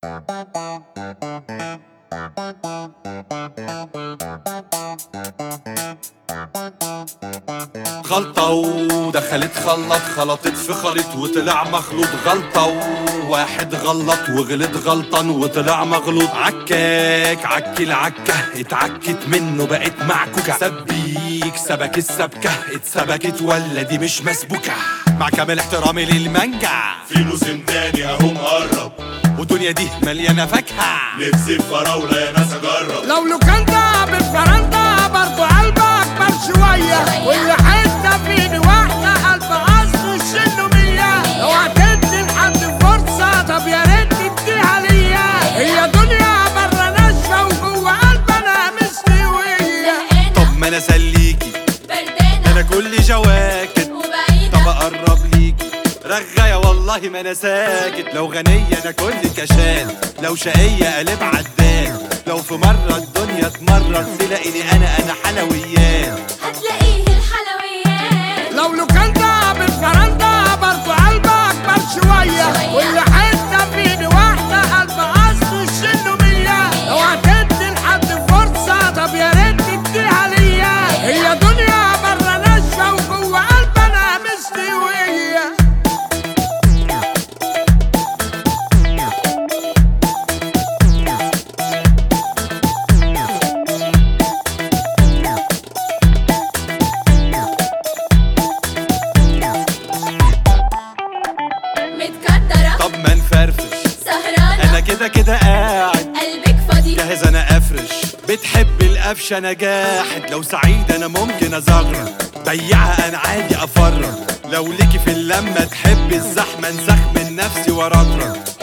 خلطة ودخلت خلط خلطت في خليط وطلع مخلوط غلطة واحد غلط وغلط غلطان وطلع مغلوط عكاك عك العكة اتعكت منه بقت معكوكة سبيك سبك السبكة اتسبكت ولا دي مش مسبوكة مع كامل احترامي للمانجا في موسم تاني اهو مقرب والدنيا دي مليانة فاكهة نفسي بفراولة يا ناس اجرب لو لوكاندا بالفرندا برضو قلبك اكبر شوية واللي حتة فيني واحدة قلب اصل شنه مية لو هتدي لحد فرصة طب يا ريت تديها ليا هي دنيا برا ناشفة وجوه قلبنا مستوية طب ما انا سليكي ده انا كل جواكت طب اقرب ليكي رغاية والله ما انا ساكت لو غنية انا كل كشان لو شقية قلب عدان لو في مرة الدنيا تمرر تلاقيني انا انا حلويات هتلاقيه الحلويات لو لوكاندا بالفرندا برضو قلبك اكبر شوية واللي حتة فيني واحدة قلب اصل شنه مية لو هتدي لحد فرصة طب يا ريت تديها ليا هي دنيا برا ناشفة وجوه قلبنا مستوية متكدرة طب ما نفرفش سهرانة انا كده كده قاعد قلبك فاضي جاهز انا افرش بتحب القفش انا جاحد لو سعيد انا ممكن ازغرق بيعها انا عادي افرج لو ليكي في اللمه تحب الزحمه انسخ من نفسي وارطرق